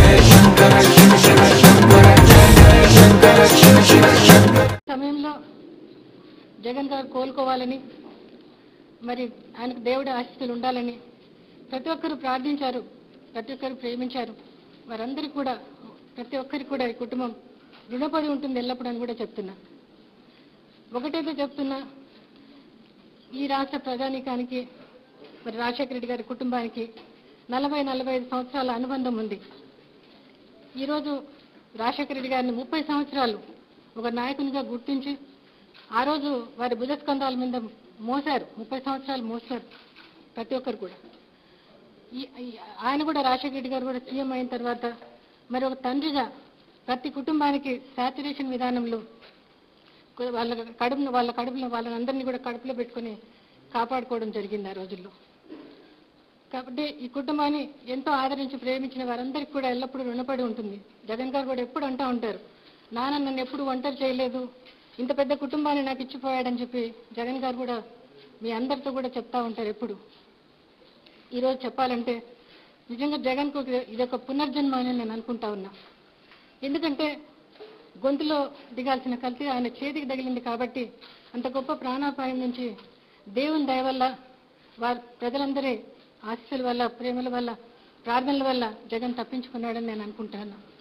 సమయంలో జగన్ గారు కోలుకోవాలని మరి ఆయనకు దేవుడి ఆశీస్సులు ఉండాలని ప్రతి ఒక్కరు ప్రార్థించారు ప్రతి ఒక్కరు ప్రేమించారు వారందరికీ కూడా ప్రతి ఒక్కరికి కూడా ఈ కుటుంబం రుణపడి ఉంటుంది ఎల్లప్పుడూ అని కూడా చెప్తున్నా ఒకటైతే చెప్తున్నా ఈ రాష్ట్ర ప్రజానీకానికి మరి రాజశేఖర రెడ్డి గారి కుటుంబానికి నలభై నలభై ఐదు సంవత్సరాల అనుబంధం ఉంది ఈరోజు రాజశేఖర రెడ్డి గారిని ముప్పై సంవత్సరాలు ఒక నాయకునిగా గుర్తించి ఆ రోజు వారి భుజస్కంధాల మీద మోసారు ముప్పై సంవత్సరాలు మోసారు ప్రతి ఒక్కరు కూడా ఈ- ఈ- ఆయన కూడా రాజశేఖర రెడ్డి గారు కూడా సీఎం అయిన తర్వాత మరి ఒక తండ్రిగా ప్రతి కుటుంబానికి శాచురేషన్ విధానంలో కు- వాళ్ళ కడుపును వాళ్ళ కడుపులో వాళ్ళందరినీ కూడా కడుపులో పెట్టుకొని కాపాడుకోవడం జరిగింది ఆ రోజుల్లో కాబట్టి ఈ కుటుంబాన్ని ఎంతో ఆదరించి ప్రేమించిన వారందరికీ కూడా ఎల్లప్పుడూ రుణపడి ఉంటుంది జగన్ గారు కూడా ఎప్పుడు అంటూ ఉంటారు నాన్న నన్ను ఎప్పుడు ఒంటరి చేయలేదు ఇంత పెద్ద కుటుంబాన్ని నాకు ఇచ్చిపోయాడని చెప్పి జగన్ గారు కూడా మీ అందరితో కూడా చెప్తా ఉంటారు ఎప్పుడు ఈరోజు చెప్పాలంటే నిజంగా జగన్కు ఇది ఒక పునర్జన్మ అని నేను అనుకుంటా ఉన్నా ఎందుకంటే గొంతులో దిగాల్సిన కల్తీ ఆయన చేతికి తగిలింది కాబట్టి అంత గొప్ప ప్రాణాపాయం నుంచి దేవుని దయ వల్ల వారి ప్రజలందరి ఆశీస్సుల వల్ల ప్రేమల వల్ల ప్రార్థనల వల్ల జగన్ తప్పించుకున్నాడని నేను అనుకుంటాను